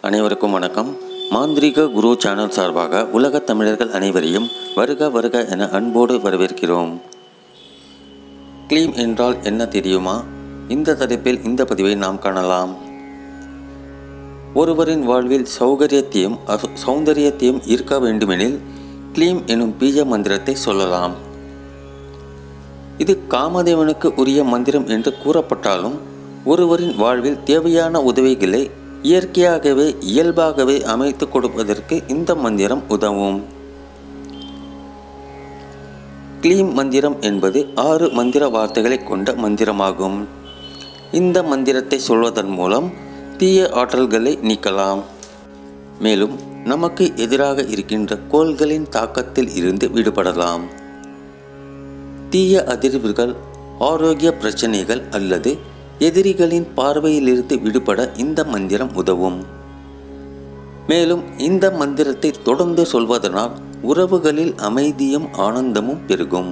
அனைவருக்கும் வணக்கம் மாந்திரிக குரு சேனல் சார்பாக உலகத் தமிழர்கள் அனைவரையும் வருக வருக என அன்போடு வரவேற்கிறோம் க்ளீம் என்றால் என்ன தெரியுமா இந்த தலைப்பில் இந்த பதிவை நாம் காணலாம் ஒருவரின் வாழ்வில் சௌகரியத்தையும் அசு- சௌந்தரியத்தையும் இருக்க வேண்டுமெனில் க்ளீம் எனும் பீஜ மந்திரத்தை சொல்லலாம் இது காமதேவனுக்கு உரிய மந்திரம் என்று கூறப்பட்டாலும் ஒருவரின் வாழ்வில் தேவையான உதவிகளை இயற்கையாகவே இயல்பாகவே அமைத்து கொடுப்பதற்கு இந்த மந்திரம் உதவும் க்ளீம் மந்திரம் என்பது ஆறு மந்திர வார்த்தைகளை கொண்ட மந்திரமாகும் இந்த மந்திரத்தை சொல்வதன் மூலம் தீய ஆற்றல்களை நீக்கலாம் மேலும் நமக்கு எதிராக இருக்கின்ற கோள்களின் தாக்கத்தில் இருந்து விடுபடலாம் தீய அதிர்வுகள் ஆரோக்கிய பிரச்சனைகள் அல்லது எதிரிகளின் பார்வையிலிருந்து விடுபட இந்த மந்திரம் உதவும் மேலும் இந்த மந்திரத்தை தொடர்ந்து சொல்வதனால் உறவுகளில் அமைதியும் ஆனந்தமும் பெருகும்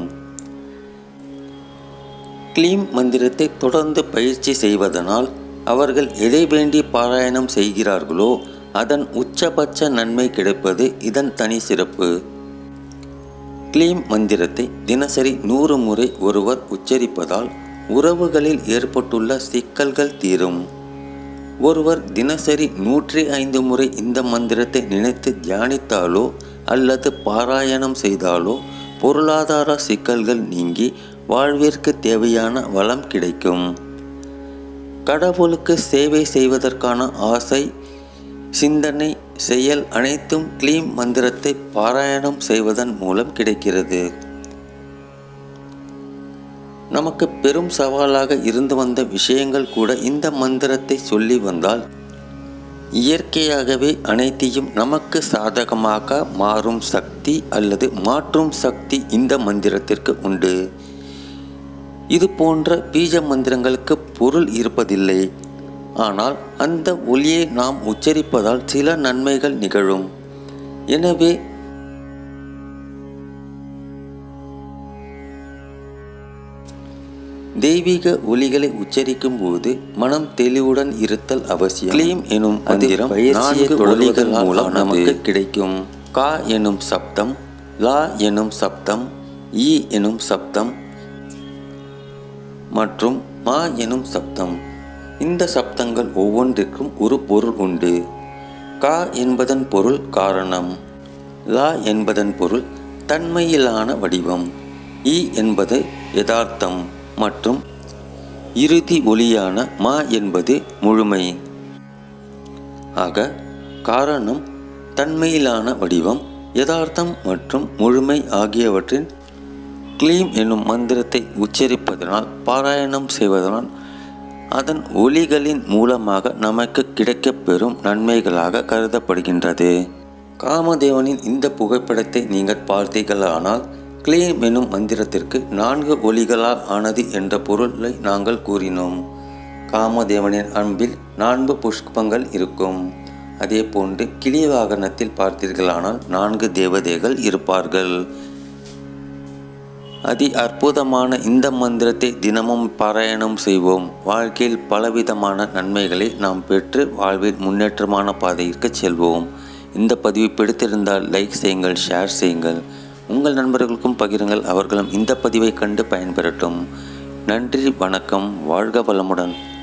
க்ளீம் மந்திரத்தை தொடர்ந்து பயிற்சி செய்வதனால் அவர்கள் எதை வேண்டி பாராயணம் செய்கிறார்களோ அதன் உச்சபட்ச நன்மை கிடைப்பது இதன் தனி சிறப்பு க்ளீம் மந்திரத்தை தினசரி நூறு முறை ஒருவர் உச்சரிப்பதால் உறவுகளில் ஏற்பட்டுள்ள சிக்கல்கள் தீரும் ஒருவர் தினசரி நூற்றி ஐந்து முறை இந்த மந்திரத்தை நினைத்து தியானித்தாலோ அல்லது பாராயணம் செய்தாலோ பொருளாதார சிக்கல்கள் நீங்கி வாழ்விற்கு தேவையான வளம் கிடைக்கும் கடவுளுக்கு சேவை செய்வதற்கான ஆசை சிந்தனை செயல் அனைத்தும் க்ளீம் மந்திரத்தை பாராயணம் செய்வதன் மூலம் கிடைக்கிறது நமக்கு பெரும் சவாலாக இருந்து வந்த விஷயங்கள் கூட இந்த மந்திரத்தை சொல்லி வந்தால் இயற்கையாகவே அனைத்தையும் நமக்கு சாதகமாக மாறும் சக்தி அல்லது மாற்றும் சக்தி இந்த மந்திரத்திற்கு உண்டு இது போன்ற பீஜ மந்திரங்களுக்கு பொருள் இருப்பதில்லை ஆனால் அந்த ஒளியை நாம் உச்சரிப்பதால் சில நன்மைகள் நிகழும் எனவே தெய்வீக ஒலிகளை உச்சரிக்கும் போது மனம் தெளிவுடன் இருத்தல் அவசியம் க்ளீம் எனும் மந்திரம் நான்கு ஒலிகள் மூலம் நமக்கு கிடைக்கும் கா எனும் சப்தம் லா எனும் சப்தம் ஈ எனும் சப்தம் மற்றும் மா எனும் சப்தம் இந்த சப்தங்கள் ஒவ்வொன்றிற்கும் ஒரு பொருள் உண்டு கா என்பதன் பொருள் காரணம் லா என்பதன் பொருள் தன்மையிலான வடிவம் ஈ என்பது யதார்த்தம் மற்றும் இறுதி ஒலியான மா என்பது முழுமை ஆக காரணம் தன்மையிலான வடிவம் யதார்த்தம் மற்றும் முழுமை ஆகியவற்றின் க்ளீம் என்னும் மந்திரத்தை உச்சரிப்பதனால் பாராயணம் செய்வதனால் அதன் ஒலிகளின் மூலமாக நமக்கு கிடைக்கப்பெறும் நன்மைகளாக கருதப்படுகின்றது காமதேவனின் இந்த புகைப்படத்தை நீங்கள் பார்த்தீர்களானால் க்ளீம் எனும் மந்திரத்திற்கு நான்கு ஒலிகளால் ஆனது என்ற பொருளை நாங்கள் கூறினோம் காமதேவனின் அன்பில் நான்கு புஷ்பங்கள் இருக்கும் அதே போன்று கிளி வாகனத்தில் பார்த்தீர்களானால் நான்கு தேவதைகள் இருப்பார்கள் அதி அற்புதமான இந்த மந்திரத்தை தினமும் பாராயணம் செய்வோம் வாழ்க்கையில் பலவிதமான நன்மைகளை நாம் பெற்று வாழ்வில் முன்னேற்றமான பாதைக்கு செல்வோம் இந்த பதிவு பிடித்திருந்தால் லைக் செய்யுங்கள் ஷேர் செய்யுங்கள் உங்கள் நண்பர்களுக்கும் பகிருங்கள் அவர்களும் இந்த பதிவை கண்டு பயன்பெறட்டும் நன்றி வணக்கம் வாழ்க வளமுடன்